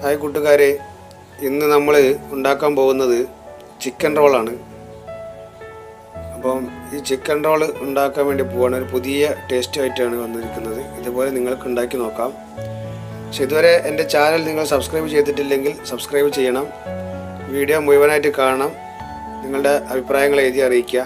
Hi കൂട്ടുകാരെ ഇന്ന് നമ്മൾ ഉണ്ടാക്കാൻ പോകുന്നത് ചിക്കൻ റോളാണ് അപ്പം ഈ ചിക്കൻ റോൾ ഉണ്ടാക്കാൻ വേണ്ടി പോവാണ് ഒരു പുതിയ ടേസ്റ്റ് ആയിട്ടാണ് വന്നിരിക്കുന്നത് ഇതുപോലെ നിങ്ങൾക്ക് ഉണ്ടാക്കി നോക്കാം പക്ഷെ ഇതുവരെ എൻ്റെ ചാനൽ നിങ്ങൾ സബ്സ്ക്രൈബ് ചെയ്തിട്ടില്ലെങ്കിൽ സബ്സ്ക്രൈബ് ചെയ്യണം വീഡിയോ മുഴുവനായിട്ട് കാണണം നിങ്ങളുടെ അഭിപ്രായങ്ങൾ എഴുതി അറിയിക്കുക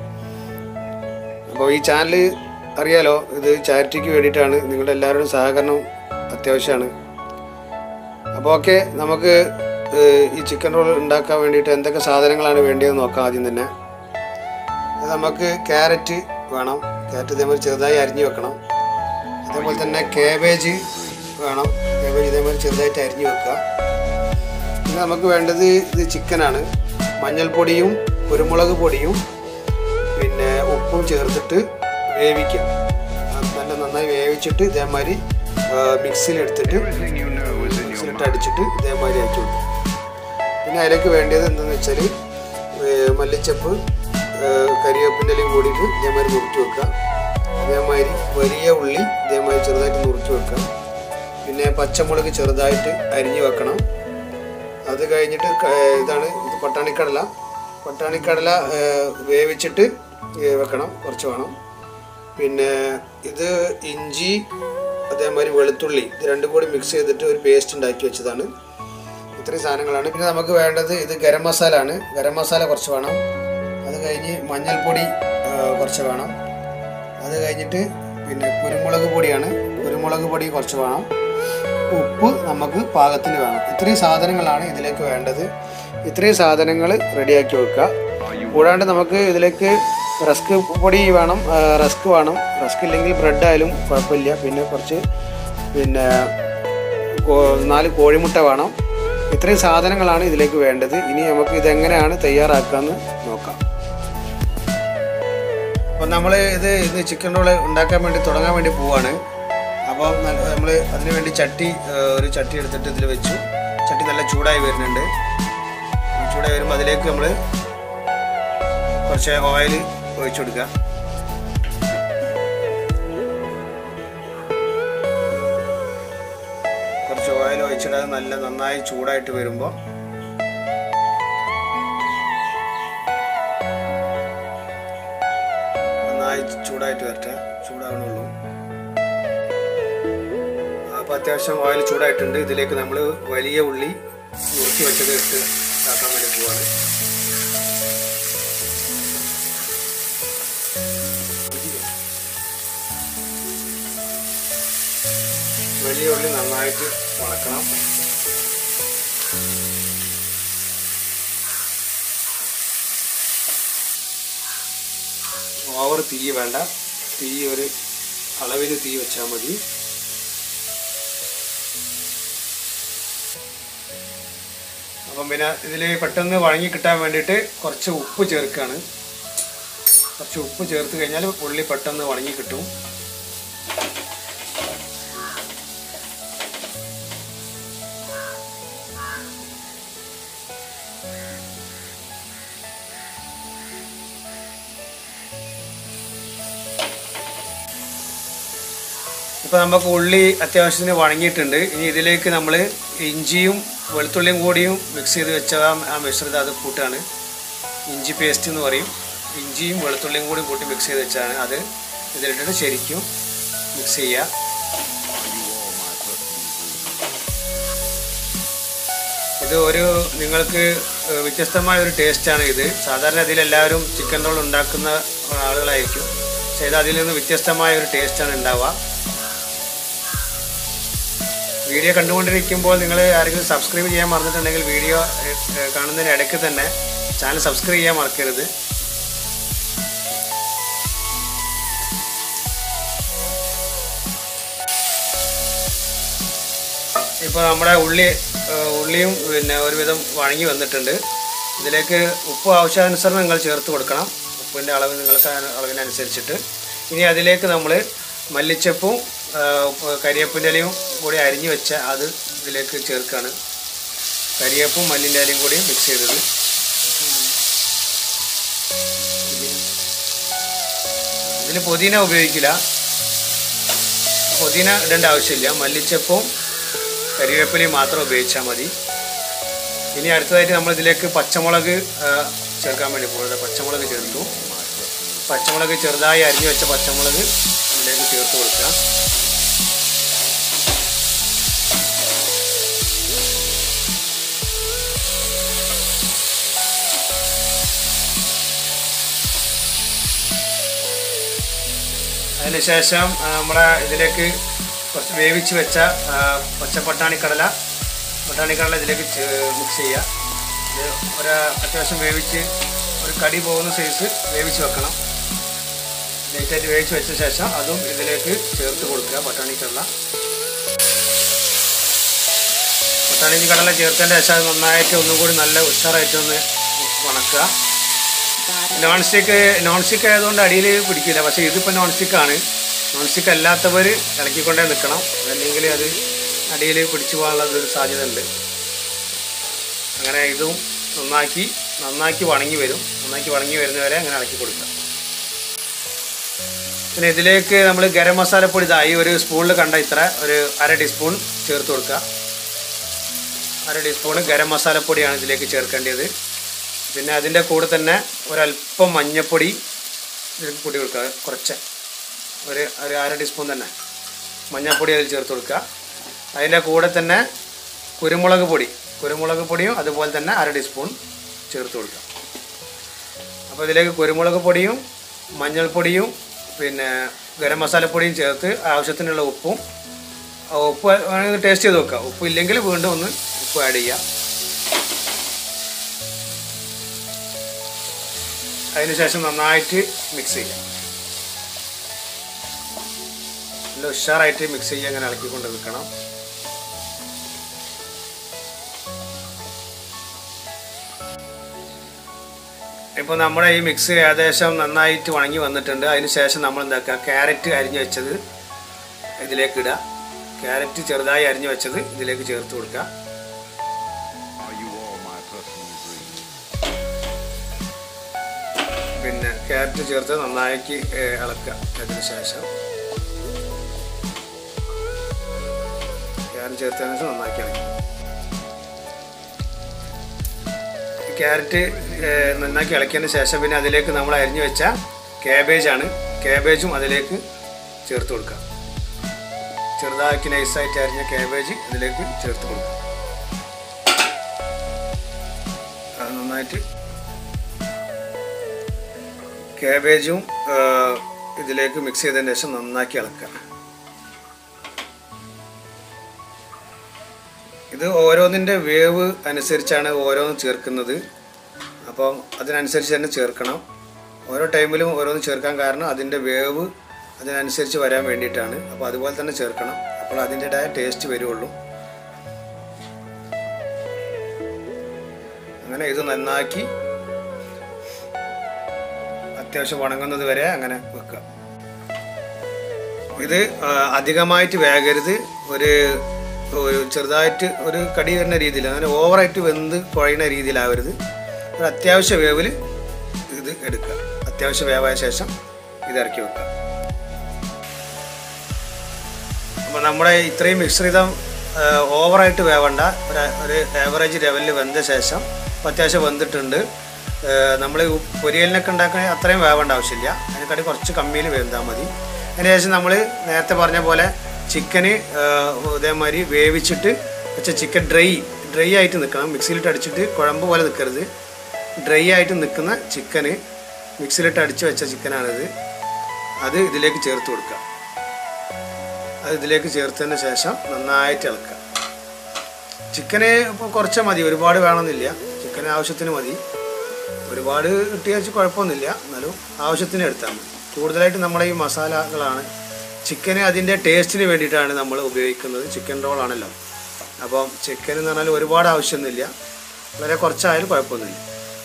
അപ്പോൾ ഈ ചാനൽ അറിയാലോ ഇത് ചാരിറ്റിക്ക് വേണ്ടിയിട്ടാണ് നിങ്ങളുടെ എല്ലാവരുടെയും സഹകരണം അത്യാവശ്യമാണ് അപ്പോൾ ഓക്കെ നമുക്ക് ഏഹ്, ഈ ചിക്കൻ റോൾ ഉണ്ടാക്കാൻ വേണ്ടിയിട്ട് എന്തൊക്കെ സാധനങ്ങളാണ് വേണ്ടതെന്ന് നോക്കാം ആദ്യം തന്നെ അത് നമുക്ക് ക്യാരറ്റ് വേണം ക്യാരറ്റ് ഇതേമാതിരി ചെറുതായി അരിഞ്ഞു വെക്കണം അതേപോലെ തന്നെ കേബേജ് വേണം കേബേജ് ഇതേമാതിരി ചെറുതായിട്ട് അരിഞ്ഞു വെക്കുക പിന്നെ നമുക്ക് വേണ്ടത് ഇത് ചിക്കനാണ് മഞ്ഞൾപ്പൊടിയും കുരുമുളക് പൊടിയും പിന്നെ ഉപ്പും ചേർത്തിട്ട് വേവിക്കുക അത് നല്ല നന്നായി വേവിച്ചിട്ട് ഇതേമാതിരി മിക്സിയിലെടുത്തിട്ട് മിക്സിയിലിട്ട് അടിച്ചിട്ട് ഇതേമാതിരി ആക്കി വെക്കും പിന്നെ അതിലേക്ക് വേണ്ടത് എന്താണെന്ന് വെച്ചാൽ മല്ലിച്ചപ്പ് കരിവേപ്പിൻ്റെ ഇലയും കൂടിയിട്ട് ഇതേമാതിരി നുറുക്കി വെക്കുക അതേമാതിരി വലിയ ഉള്ളി ഇതേമാതിരി ചെറുതായിട്ട് നുറുക്കി വെക്കുക പിന്നെ പച്ചമുളക് ചെറുതായിട്ട് അരിഞ്ഞ് വെക്കണം അത് കഴിഞ്ഞിട്ട് ക- ഇതാണ് ഇത് പട്ടാണിക്കടല പട്ടാണിക്കടല ഏഹ്, വേവിച്ചിട്ട് ഏഹ്, വെക്കണം കുറച്ച് വേണം പിന്നെ ഇത് ഇഞ്ചി അതേമാതിരി വെളുത്തുള്ളി ഇത് രണ്ടും കൂടി മിക്സ് ചെയ്തിട്ട് ഒരു പേസ്റ്റ് ഉണ്ടാക്കി വെച്ചതാണ് ഇത്രയും സാധനങ്ങളാണ് പിന്നെ നമുക്ക് വേണ്ടത് ഇത് ഗരം മസാല ആണ് ഗരം മസാല കുറച്ച് വേണം അത് കഴിഞ്ഞ് മഞ്ഞൾപ്പൊടി ഏഹ്, കുറച്ച് വേണം അത് കഴിഞ്ഞിട്ട് പിന്നെ കുരുമുളക് പൊടിയാണ് കുരുമുളക് പൊടി കുറച്ച് വേണം ഉപ്പ് നമുക്ക് പാകത്തിന് വേണം ഇത്രയും സാധനങ്ങളാണ് ഇതിലേക്ക് വേണ്ടത് ഇത്രയും സാധനങ്ങൾ റെഡിയാക്കി വെക്കുക കൂടാണ്ട് നമുക്ക് ഇതിലേക്ക് റസ്ക് പൊടി വേണം ആ, റസ്ക് വേണം റസ്ക് ഇല്ലെങ്കിൽ ബ്രെഡ് ആയാലും കുഴപ്പമില്ല പിന്നെ കുറച്ച് പിന്നെ കോ- നാല് കോഴിമുട്ട വേണം ഇത്രയും സാധനങ്ങളാണ് ഇതിലേക്ക് വേണ്ടത് ഇനി നമുക്ക് ഇതെങ്ങനെയാണ് തയ്യാറാക്കാമെന്ന് നോക്കാം അപ്പം നമ്മൾ ഇത് ഇത് ചിക്കൻ റോള് ഉണ്ടാക്കാൻ വേണ്ടി തുടങ്ങാൻ വേണ്ടി പോവാണ് അപ്പോൾ നമ്മൾ അതിന് വേണ്ടി ചട്ടി ആ, ഒരു ചട്ടി എടുത്തിട്ട് ഇതിൽ വെച്ചു ചട്ടി നല്ല ചൂടായി വരുന്നുണ്ട് ചൂടായി വരുമ്പോൾ അതിലേക്ക് നമ്മൾ കുറച്ച് ഓയിൽ ഒഴിച്ചു കൊടുക്കുക കുറച്ച് ഓയിൽ ഒഴിച്ചിട്ട് അത് നല്ല നന്നായി ചൂടായിട്ട് വരുമ്പോൾ നന്നായി ചൂടായിട്ട് വരട്ടെ ചൂടാവണുള്ളൂ അപ്പോൾ അത്യാവശ്യം ഓയിൽ ചൂടായിട്ടുണ്ട് ഇതിലേക്ക് നമ്മൾ വലിയ ഉള്ളി നുറുക്കി വെച്ചത് ഇട്ട് ഇതാക്കാൻ വേണ്ടി പോവാണ് വലിയ ഉള്ളി നന്നായിട്ട് വണക്കണം ഓവർ തീ വേണ്ട തീ ഒരു അളവിന് തീ വെച്ചാൽ മതി അപ്പം പിന്നെ ഇതിൽ പെട്ടെന്ന് വഴങ്ങി കിട്ടാൻ വേണ്ടിയിട്ട് കുറച്ച് ഉപ്പ് ചേർക്കുകയാണ് കുറച്ച് ഉപ്പ് ചേർത്ത് കഴിഞ്ഞാൽ ഉള്ളി പെട്ടെന്ന് വഴങ്ങി കിട്ടും ഇപ്പം നമുക്ക് ഉള്ളി അത്യാവശ്യത്തിന് വഴങ്ങിയിട്ടുണ്ട് ഇനി ഇതിലേക്ക് നമ്മൾ ഇഞ്ചിയും വെളുത്തുള്ളിയും കൂടിയും മിക്സ് ചെയ്ത് വെച്ച ആ- ആ മിശ്രിതം അത് കൂട്ടാണ് ഇഞ്ചി പേസ്റ്റ് എന്ന് പറയും ഇഞ്ചിയും വെളുത്തുള്ളിയും കൂടി കൂട്ടി മിക്സ് ചെയ്ത് വെച്ചാണ് അത് ഇതിലിട്ടിട്ട് ശരിക്കും മിക്സ് ചെയ്യുക ഇത് ഒരു നിങ്ങൾക്ക് ഏഹ്, വ്യത്യസ്തമായ ഒരു ടേസ്റ്റാണ് ഇത് സാധാരണ ഇതിലെല്ലാവരും ചിക്കൻ റോൾ ഉണ്ടാക്കുന്ന ആളുകളായിരിക്കും പക്ഷേ ഇത് അതിൽ നിന്ന് വ്യത്യസ്തമായ ഒരു ടേസ്റ്റാണ് ഉണ്ടാവുക വീഡിയോ കണ്ടുകൊണ്ടിരിക്കുമ്പോൾ നിങ്ങൾ ആരെങ്കിലും സബ്സ്ക്രൈബ് ചെയ്യാൻ മറന്നിട്ടുണ്ടെങ്കിൽ വീഡിയോ ഏഹ്, ഏഹ്, കാണുന്നതിന് ഇടയ്ക്ക് തന്നെ ചാനൽ സബ്സ്ക്രൈബ് ചെയ്യാൻ മറക്കരുത് ഇപ്പോൾ നമ്മുടെ ഉള്ളി ഏഹ്, ഉള്ളിയും പിന്നെ ഒരുവിധം വഴങ്ങി വന്നിട്ടുണ്ട് ഇതിലേക്ക് ഉപ്പ് ആവശ്യാനുസരണം നിങ്ങൾ ചേർത്ത് കൊടുക്കണം ഉപ്പിൻ്റെ അളവ് നിങ്ങൾക്ക് ആ അളവിനനുസരിച്ചിട്ട് ഇനി അതിലേക്ക് നമ്മൾ മല്ലിച്ചപ്പും ഏഹ്, ഉപ്പ് കരിയേപ്പിൻ്റെ ഇലയും കൂടി അരിഞ്ഞു വെച്ച അത് ഇതിലേക്ക് ചേർക്കുകയാണ് കരിയേപ്പും മല്ലിൻ്റെ ഇലയും കൂടി മിക്സ് ചെയ്തത് ഇതിൽ പുതിന ഉപയോഗിക്കില്ല പുതിന ഇടേണ്ട ആവശ്യമില്ല മല്ലിച്ചപ്പും കരിവേപ്പിലയും മാത്രം ഉപയോഗിച്ചാൽ മതി ഇനി അടുത്തതായിട്ട് നമ്മൾ ഇതിലേക്ക് പച്ചമുളക് ആ, ചേർക്കാൻ വേണ്ടി പോകുന്നത് പച്ചമുളക് ചേർത്തു പച്ചമുളക് ചെറുതായി അരിഞ്ഞു വെച്ച പച്ചമുളക് ഇതിലേക്ക് ചേർത്ത് കൊടുക്കുക അതിനുശേഷം ആ, നമ്മളെ ഇതിലേക്ക് കുറച്ച് വേവിച്ച് വെച്ച ആ, പച്ചപ്പട്ടാണിക്കടല പട്ടാണിക്കടല ഇതിലേക്ക് മിക്സ് ചെയ്യുക ഇത് ഒരു അത്യാവശ്യം വേവിച്ച് ഒരു കടി പോകുന്ന സൈസ് വേവിച്ച് വെക്കണം ലൈറ്റായിട്ട് വേവിച്ച് വെച്ച ശേഷം അതും ഇതിലേക്ക് ചേർത്ത് കൊടുക്കുക പട്ടാണിക്കടല പട്ടാണി കടല ചേർത്തതിൻ്റെ ശേഷം അത് നന്നായിട്ട് ഒന്നും കൂടി നല്ല ഉഷാറായിട്ട് ഒന്ന് വണക്കുക നോൺ സ്റ്റിക്ക് നോൺ സ്റ്റിക്ക് ആയതുകൊണ്ട് അടിയിൽ പിടിക്കില്ല പക്ഷേ ഇതിപ്പോൾ നോൺ സ്റ്റിക്കാണ് നോൺ സ്റ്റിക്ക് അല്ലാത്തവർ ഇളക്കിക്കൊണ്ടേ നിൽക്കണം അല്ലെങ്കിൽ അത് അടിയിൽ പിടിച്ചു പോകാനുള്ള ഒരു സാധ്യത ഉണ്ട് അങ്ങനെ ഇതും നന്നാക്കി നന്നാക്കി വണങ്ങി വരും നന്നാക്കി വണങ്ങി വരുന്നവരെ അങ്ങനെ ഇളക്കി കൊടുക്കുക പിന്നെ ഇതിലേക്ക് നമ്മൾ ഗരം മസാലപ്പൊടി ഇതായി ഒരു സ്പൂണിൽ കണ്ട ഇത്ര ഒരു അര ടീസ്പൂൺ ചേർത്ത് കൊടുക്കുക അര ടീസ്പൂൺ ഗരം മസാലപ്പൊടിയാണ് ഇതിലേക്ക് ചേർക്കേണ്ടത് പിന്നെ അതിൻ്റെ കൂടെ തന്നെ ഒരല്പം മഞ്ഞൾപ്പൊടി ഇതിലേക്ക് പൊടി കൊടുക്കുക കുറച്ച് ഒരു ഒരു അര ടീസ്പൂൺ തന്നെ മഞ്ഞൾപ്പൊടി അതിൽ ചേർത്ത് കൊടുക്കുക അതിൻ്റെ കൂടെ തന്നെ കുരുമുളക് പൊടി കുരുമുളക് പൊടിയും അതുപോലെ തന്നെ അര ടീസ്പൂൺ ചേർത്ത് കൊടുക്കുക അപ്പോൾ ഇതിലേക്ക് കുരുമുളക് പൊടിയും മഞ്ഞൾപ്പൊടിയും പിന്നെ ഗരം മസാലപ്പൊടിയും ചേർത്ത് ആവശ്യത്തിനുള്ള ഉപ്പും ആ ഉപ്പ് വേണമെങ്കിൽ ടേസ്റ്റ് ചെയ്ത് നോക്കുക ഉപ്പ് ഇല്ലെങ്കിൽ വീണ്ടും ഒന്ന് ഉപ്പ് ആഡ് ചെയ്യുക അതിനുശേഷം നന്നായിട്ട് മിക്സ് ചെയ്യുക നല്ല ഉഷാറായിട്ട് മിക്സ് ചെയ്യുക അങ്ങനെ ഇളക്കിക്കൊണ്ട് നിൽക്കണം ഇപ്പോൾ നമ്മുടെ ഈ മിക്സ് ഏകദേശം നന്നായിട്ട് ഉണങ്ങി വന്നിട്ടുണ്ട് അതിന് ശേഷം നമ്മൾ എന്താക്കുക ക്യാരറ്റ് അരിഞ്ഞു വെച്ചത് ഇതിലേക്ക് ഇടുക ക്യാരറ്റ് ചെറുതായി അരിഞ്ഞു വെച്ചത് ഇതിലേക്ക് ചേർത്ത് കൊടുക്കുക Are you all my personal dreams? പിന്നെ ക്യാരറ്റ് ചേർത്ത് നന്നാക്കി ഏഹ്, ഇളക്കുക അതിന് ശേഷം ക്യാരറ്റ് ചേർത്തതിന് ശേഷം നന്നാക്കി ഇളക്കുക ക്യാരറ്റ് ഏഹ്, നന്നാക്കി ഇളക്കിയതിന് ശേഷം പിന്നെ അതിലേക്ക് നമ്മൾ അരിഞ്ഞു വെച്ച ക്യാബേജാണ് ക്യാബേജും അതിലേക്ക് ചേർത്ത് കൊടുക്കുക ചെറുതാക്കി നൈസായിട്ട് അരിഞ്ഞ ക്യാബേജ് ഇതിലേക്ക് ചേർത്ത് കൊടുക്കുക അത് നന്നായിട്ട് ക്യാബേജും ആ, ഇതിലേക്ക് മിക്സ് ചെയ്തതിന് ശേഷം നന്നാക്കി ഇളക്കുക ഇത് ഓരോന്നിൻ്റെ വേവ് അനുസരിച്ചാണ് ഓരോന്നും ചേർക്കുന്നത് അപ്പം അതിനനുസരിച്ച് തന്നെ ചേർക്കണം ഓരോ ടൈമിലും ഓരോന്ന് ചേർക്കാൻ കാരണം അതിൻ്റെ വേവ് അതിനനുസരിച്ച് വരാൻ വേണ്ടിയിട്ടാണ് അപ്പോൾ അതുപോലെ തന്നെ ചേർക്കണം അപ്പോൾ അതിൻ്റെതായ ടേസ്റ്റ് വരുള്ളൂ അങ്ങനെ ഇത് നന്നാക്കി അത്യാവശ്യം വണങ്ങുന്നത് വരെ അങ്ങനെ വെക്കുക ഇത് ആ, അധികമായിട്ട് വേകരുത് ഒരു ഒരു ചെറുതായിട്ട് ഒരു കടി വരുന്ന രീതിയിൽ അങ്ങനെ ഓവറായിട്ട് വെന്ത് കുഴയുന്ന രീതിയിലാവരുത് ഒരു അത്യാവശ്യ വേവിൽ ഇത് എടുക്കുക അത്യാവശ്യ വേവായ ശേഷം ഇത് ഇറക്കി വെക്കുക അപ്പോൾ നമ്മുടെ ഇത്രയും മിശ്രിതം ആ, ഓവറായിട്ട് വേവണ്ട ഒരു ഒരു ആവറേജ് ലെവലിൽ വെന്ത ശേഷം ഇപ്പോൾ അത്യാവശ്യം വെന്തിട്ടുണ്ട് നമ്മൾ പൊരിയലിനൊക്കെ ഉണ്ടാക്കണ അത്രയും വേവേണ്ട ആവശ്യമില്ല അതിനെക്കാട്ടി കുറച്ച് കമ്മിയിൽ വെന്താൽ മതി അതിന് ശേഷം നമ്മൾ നേരത്തെ പറഞ്ഞ പോലെ ചിക്കന് ഇതേമാതിരി വേവിച്ചിട്ട് വെച്ച ചിക്കൻ ഡ്രൈ ഡ്രൈ ആയിട്ട് നിൽക്കണം മിക്സിയിലിട്ട് അടിച്ചിട്ട് കുഴമ്പ് പോലെ നിൽക്കരുത് ഡ്രൈ ആയിട്ട് നിൽക്കുന്ന ചിക്കന് മിക്സിയിലിട്ട് അടിച്ച് വെച്ച ചിക്കനാണിത് അത് ഇതിലേക്ക് ചേർത്ത് കൊടുക്കുക അത് ഇതിലേക്ക് ചേർത്തതിന് ശേഷം നന്നായിട്ട് ഇളക്കുക ചിക്കന് ഇപ്പോൾ കുറച്ച് മതി ഒരുപാട് വേണമെന്നില്ല ചിക്കൻ ആവശ്യത്തിന് മതി ഒരുപാട് കിട്ടിയാൽ കുഴപ്പമൊന്നുമില്ല എന്നാലും ആവശ്യത്തിന് എടുത്താൽ മതി കൂടുതലായിട്ട് നമ്മുടെ ഈ മസാലകളാണ് ചിക്കന് അതിൻ്റെ ടേസ്റ്റിന് വേണ്ടിയിട്ടാണ് നമ്മൾ ഉപയോഗിക്കുന്നത് ചിക്കൻ റോളാണല്ലോ അപ്പം ചിക്കൻ എന്ന് പറഞ്ഞാൽ ഒരുപാട് ആവശ്യമൊന്നുമില്ല വളരെ കുറച്ചായാലും കുഴപ്പമൊന്നുമില്ല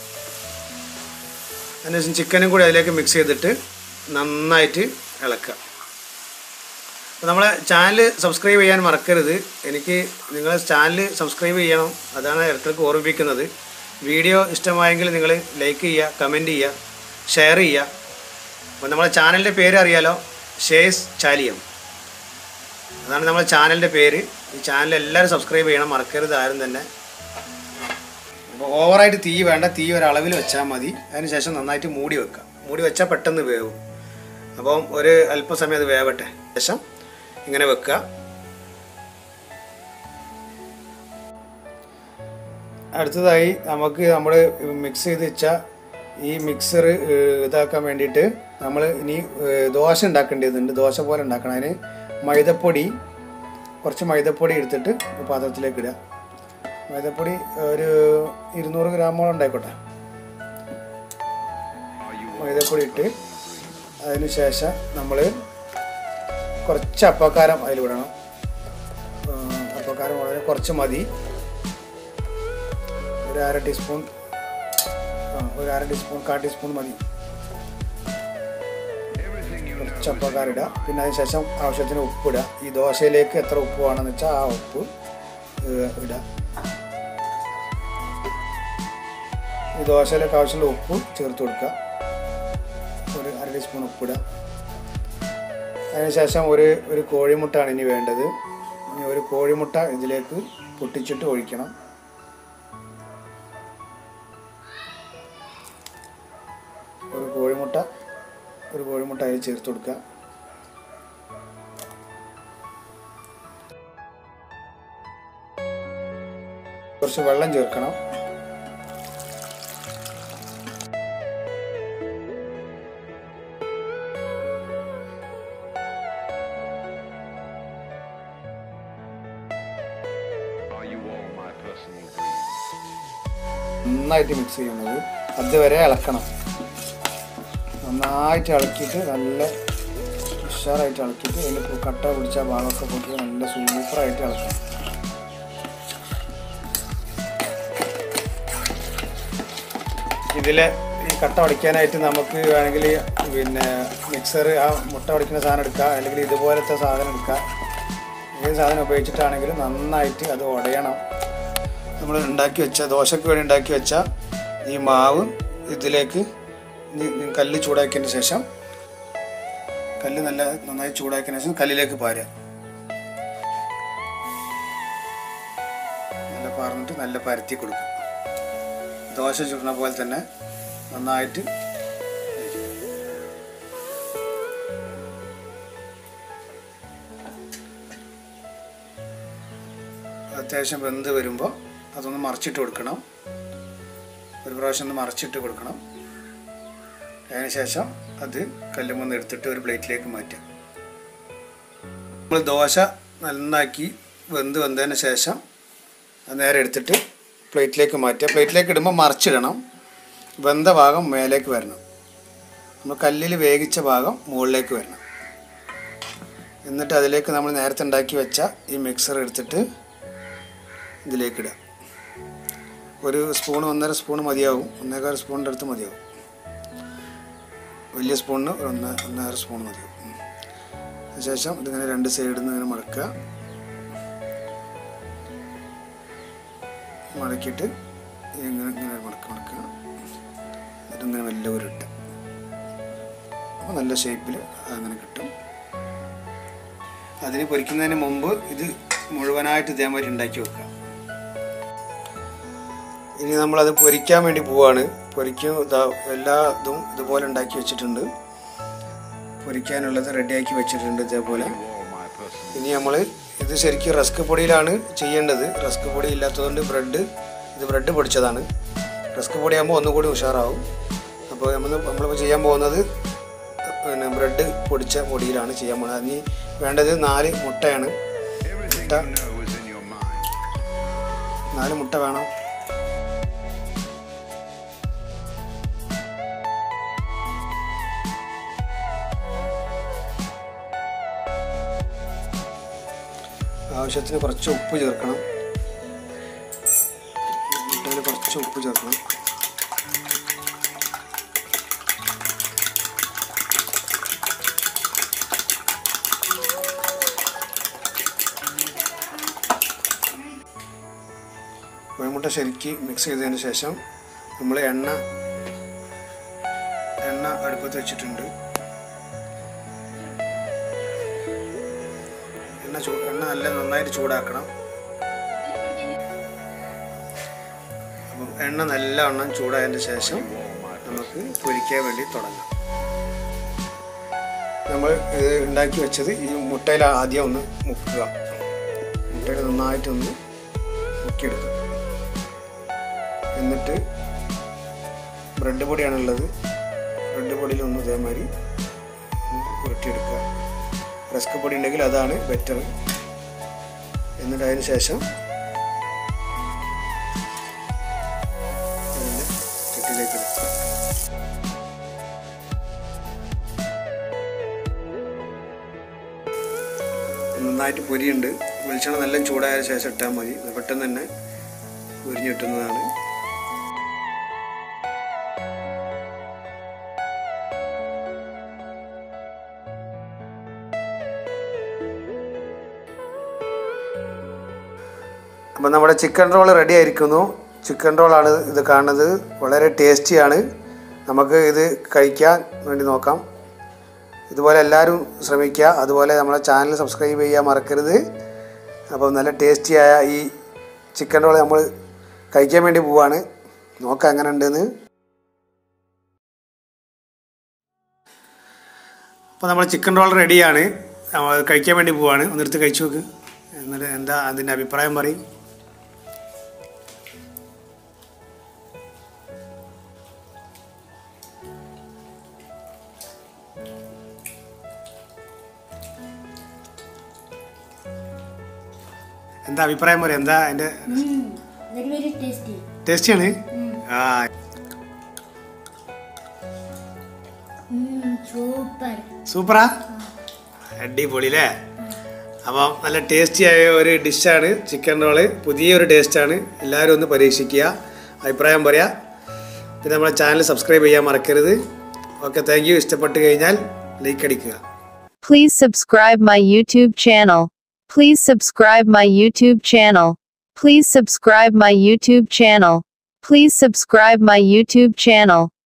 അതിനുശേഷം ചിക്കനും കൂടി അതിലേക്ക് മിക്സ് ചെയ്തിട്ട് നന്നായിട്ട് ഇളക്കുക അപ്പോൾ നമ്മളെ ചാനൽ സബ്സ്ക്രൈബ് ചെയ്യാൻ മറക്കരുത് എനിക്ക് നിങ്ങൾ ചാനൽ സബ്സ്ക്രൈബ് ചെയ്യണം അതാണ് ഇടയ്ക്കിടയ്ക്ക് ഓർമ്മിപ്പിക്കുന്നത് വീഡിയോ ഇഷ്ടമായെങ്കിൽ നിങ്ങൾ ലൈക്ക് ചെയ്യുക കമൻറ്റ് ചെയ്യുക ഷെയർ ചെയ്യുക അപ്പോൾ നമ്മളെ ചാനലിൻ്റെ പേര് അറിയാലോ ഷേസ് ചാലിയം അതാണ് നമ്മുടെ ചാനലിൻ്റെ പേര് ഈ ചാനൽ എല്ലാവരും സബ്സ്ക്രൈബ് ചെയ്യണം മറക്കരുത് ആരും തന്നെ അപ്പോൾ ഓവറായിട്ട് തീ വേണ്ട തീ ഒരളവിൽ വെച്ചാൽ മതി അതിനുശേഷം നന്നായിട്ട് മൂടി വെക്കുക മൂടി വെച്ചാൽ പെട്ടെന്ന് വേവും അപ്പം ഒരു അല്പസമയം അത് വേവട്ടെ ശേഷം ഇങ്ങനെ വെക്കുക അടുത്തതായി നമുക്ക് നമ്മൾ മിക്സ് ചെയ്ത് വെച്ച ഈ മിക്സർ ഇതാക്കാൻ വേണ്ടിയിട്ട് നമ്മൾ ഇനി ഏഹ്, ദോശ ഉണ്ടാക്കേണ്ടതുണ്ട് ദോശ പോലെ ഉണ്ടാക്കണം അതിന് മൈദപ്പൊടി കുറച്ച് മൈദപ്പൊടി എടുത്തിട്ട് ഒരു പാത്രത്തിലേക്ക് ഇടുക മൈദപ്പൊടി ഒരു ഇരുന്നൂറ് ഗ്രാമോളം ഉണ്ടായിക്കോട്ടെ Are you all മൈദപ്പൊടി ഇട്ട് അതിന് ശേഷം നമ്മൾ കുറച്ച് അപ്പക്കാരം അതിൽ വിടണം ആ, അപ്പക്കാരം വളരെ കുറച്ച് മതി ഒരു അര ടീസ്പൂൺ ആ ഒരു അര ടീസ്പൂൺ കാ ടീസ്പൂൺ മതി everything you know കുറച്ച് അപ്പക്കാരം ഇടുക പിന്നെ അതിന് ശേഷം ആവശ്യത്തിന് ഉപ്പിടുക ഈ ദോശയിലേക്ക് എത്ര ഉപ്പ് വേണമെന്ന് വെച്ചാൽ ആ ഉപ്പ് ഏ, ഇടുക ഈ ദോശയിലേക്ക് ആവശ്യമുള്ള ഉപ്പ് ചേർത്ത് കൊടുക്കുക ഒരു അര ടീസ്പൂൺ ഉപ്പിടുക അതിനുശേഷം ഒരു ഒരു കോഴിമുട്ടയാണ് ഇനി വേണ്ടത് ഇനി ഒരു കോഴിമുട്ട ഇതിലേക്ക് പൊട്ടിച്ചിട്ട് ഒഴിക്കണം ഒരു കോഴിമുട്ട ഒരു കോഴിമുട്ട അതിൽ ചേർത്ത് കൊടുക്കുക കുറച്ച് വെള്ളം ചേർക്കണം are you all my personal dreams? നന്നായിട്ട് മിക്സ് ചെയ്യുന്നത് അതുവരെ ഇളക്കണം നന്നായിട്ട് ഇളക്കിയിട്ട് നല്ല ഉഷാറായിട്ട് ഇളക്കിയിട്ട് അതിൻ്റെ കട്ട പിടിച്ച ഭാഗമൊക്കെ പോയിട്ട് നല്ല സൂപ്പറായിട്ട് ഇളക്കണം ഇതിൽ ഈ കട്ട ഉടയ്ക്കാനായിട്ട് നമുക്ക് വേണമെങ്കിൽ പിന്നെ മിക്സർ ആ മുട്ട ഉടയ്ക്കുന്ന സാധനം എടുക്കുക അല്ലെങ്കിൽ ഇതുപോലത്തെ സാധനം എടുക്കുക ഏത് സാധനം ഉപയോഗിച്ചിട്ടാണെങ്കിലും നന്നായിട്ട് അത് ഉടയണം നമ്മൾ ഉണ്ടാക്കി വെച്ച ദോശയ്ക്ക് വേണ്ടി ഉണ്ടാക്കി വെച്ച ഈ മാവ് ഇതിലേക്ക് ഇനി- ഇനി കല്ല് ചൂടാക്കിയതിന് ശേഷം കല്ല് നല്ല നന്നായി ചൂടാക്കിയതിന് ശേഷം കല്ലിലേക്ക് പാരുക നല്ല പാർന്നിട്ട് നല്ല പരത്തി കൊടുക്കുക ദോശ ചുടുന്ന പോലെ തന്നെ നന്നായിട്ട് അത്യാവശ്യം വെന്ത് വരുമ്പോൾ അതൊന്ന് മറിച്ചിട്ട് കൊടുക്കണം ഒരു പ്രാവശ്യം ഒന്ന് മറിച്ചിട്ട് കൊടുക്കണം അതിന് ശേഷം അത് കല്ലുമൊന്ന് എടുത്തിട്ട് ഒരു പ്ലേറ്റിലേക്ക് മാറ്റാം നമ്മൾ ദോശ നന്നാക്കി വെന്ത് വെന്തതിന് ശേഷം അത് നേരെ എടുത്തിട്ട് പ്ലേറ്റിലേക്ക് മാറ്റുക പ്ലേറ്റിലേക്ക് ഇടുമ്പോൾ മറിച്ചിടണം വെന്ത ഭാഗം മേലേക്ക് വരണം നമ്മൾ കല്ലിൽ വേവിച്ച ഭാഗം മുകളിലേക്ക് വരണം എന്നിട്ട് അതിലേക്ക് നമ്മൾ നേരത്തെ ഉണ്ടാക്കി വെച്ച ഈ മിക്സർ എടുത്തിട്ട് ഇതിലേക്ക് ഇടുക ഒരു സ്പൂൺ ഒന്നര സ്പൂൺ മതിയാവും ഒന്നേകാൽ സ്പൂണിൻ്റെ അടുത്ത് മതിയാവും വലിയ സ്പൂണിന് ഒരു ഒന്ന് ഒന്നര സ്പൂൺ മതിയാവും ഉം. അതിനുശേഷം ഇതിങ്ങനെ രണ്ട് സൈഡിൽ നിന്ന് ഇങ്ങനെ മടക്കുക മടക്കിയിട്ട് ഇങ്ങനെ ഇങ്ങനെ മടക്ക മടക്കുക എന്നിട്ട് ഇങ്ങനെ വലിയ ഉരുട്ട് അപ്പോൾ നല്ല ഷേപ്പിൽ അങ്ങനെ കിട്ടും അതിന് പൊരിക്കുന്നതിന് മുമ്പ് ഇത് മുഴുവനായിട്ട് ഇതേമാതിരി ഉണ്ടാക്കി വെക്കുക ഇനി നമ്മളത് പൊരിക്കാൻ വേണ്ടി പോവാണ് പൊരിക്കും ഇതാ എല്ലാ ഇതും ഇതുപോലെ ഉണ്ടാക്കി വെച്ചിട്ടുണ്ട് പൊരിക്കാനുള്ളത് റെഡിയാക്കി വെച്ചിട്ടുണ്ട് ഇതേപോലെ You all my personal ഇനി നമ്മൾ ഇത് ശരിക്കും റസ്ക് പൊടിയിലാണ് ചെയ്യേണ്ടത് റസ്ക് പൊടി ഇല്ലാത്തതുകൊണ്ട് ബ്രെഡ് ഇത് ബ്രെഡ് പൊടിച്ചതാണ് റസ്ക് പൊടിയാകുമ്പോൾ ഒന്നുകൂടി ഉഷാറാവും അപ്പോൾ നമ്മൾ നമ്മളിപ്പോൾ ചെയ്യാൻ പോകുന്നത് പിന്നെ ബ്രെഡ് പൊടിച്ച പൊടിയിലാണ് ചെയ്യാൻ പോകുന്നത് ഇനി വേണ്ടത് നാല് മുട്ടയാണ് Everything Da- you know is in your mind. നാല് മുട്ട വേണം ആവശ്യത്തിന് കുറച്ച് ഉപ്പ് ചേർക്കണം മുട്ടയിൽ കുറച്ച് ഉപ്പ് ചേർക്കണം കോഴിമുട്ട ശരിക്ക് മിക്സ് ചെയ്തതിന് ശേഷം നമ്മൾ എണ്ണ എണ്ണ അടുപ്പത്ത് വെച്ചിട്ടുണ്ട് എണ്ണ ചൂ എണ്ണ നല്ല നന്നായിട്ട് ചൂടാക്കണം അപ്പം എണ്ണ നല്ലവണ്ണം ചൂടായതിന് ശേഷം നമുക്ക് പൊരിക്കാൻ വേണ്ടി തുടങ്ങാം നമ്മൾ ഇത് ഉണ്ടാക്കി വെച്ചത് ഈ മുട്ടയിൽ ആദ്യം ഒന്ന് മുക്കുക മുട്ടയിൽ നന്നായിട്ടൊന്ന് മുക്കിയെടുക്കുക എന്നിട്ട് ബ്രെഡ് പൊടിയാണുള്ളത് ബ്രെഡ് പൊടിയിൽ ഒന്ന് ഇതേമാതിരി ഒന്ന് ഉരുട്ടിയെടുക്കുക റസ്ക് പൊടി ഉണ്ടെങ്കിൽ അതാണ് ബെറ്റർ എന്നിട്ട് അതിന് ശേഷം അതിൻ്റെ ചട്ടിയിലേക്ക് ഇടുക നന്നായിട്ട് പൊരിയുണ്ട് വെളിച്ചെണ്ണ നല്ല ചൂടായ ശേഷം ഇട്ടാൽ മതി അത് പെട്ടെന്ന് തന്നെ പൊരിഞ്ഞ് കിട്ടുന്നതാണ് അപ്പം നമ്മുടെ ചിക്കൻ റോൾ റെഡി ആയിരിക്കുന്നു ചിക്കൻ റോളാണ് ഇത് കാണുന്നത് വളരെ ടേസ്റ്റിയാണ് നമുക്ക് ഇത് കഴിക്കാൻ വേണ്ടി നോക്കാം ഇതുപോലെ എല്ലാവരും ശ്രമിക്കുക അതുപോലെ നമ്മളെ ചാനൽ സബ്സ്ക്രൈബ് ചെയ്യാൻ മറക്കരുത് അപ്പോൾ നല്ല ടേസ്റ്റിയായ ഈ ചിക്കൻ റോൾ നമ്മൾ കഴിക്കാൻ വേണ്ടി പോവാണ് നോക്കാം എങ്ങനെ ഉണ്ടെന്ന് അപ്പോൾ നമ്മൾ ചിക്കൻ റോൾ റെഡിയാണ് നമ്മൾ കഴിക്കാൻ വേണ്ടി പോവാണ് ഒന്നെടുത്ത് കഴിച്ചു നോക്ക് എന്നിട്ട് എന്താ അതിൻ്റെ അഭിപ്രായം പറയും എന്താ അഭിപ്രായം പറയും എന്താ അതിൻ്റെ വെരി വെരി ടേസ്റ്റി ടേസ്റ്റിയാണ് ആ സൂപ്പർ സൂപ്പറാ അടിപൊളി അല്ലേ അപ്പം നല്ല ടേസ്റ്റിയായ ഒരു ഡിഷാണ് ചിക്കൻ റോള് പുതിയൊരു ടേസ്റ്റാണ് എല്ലാവരും ഒന്ന് പരീക്ഷിക്കുക അഭിപ്രായം പറയാ പിന്നെ നമ്മുടെ ചാനൽ സബ്സ്ക്രൈബ് ചെയ്യാൻ മറക്കരുത് ഓക്കെ താങ്ക് യു ഇഷ്ടപ്പെട്ട് കഴിഞ്ഞാൽ ലൈക്ക് അടിക്കുക Please subscribe my YouTube channel. Please subscribe my YouTube channel. Please subscribe my YouTube channel. Please subscribe my YouTube channel.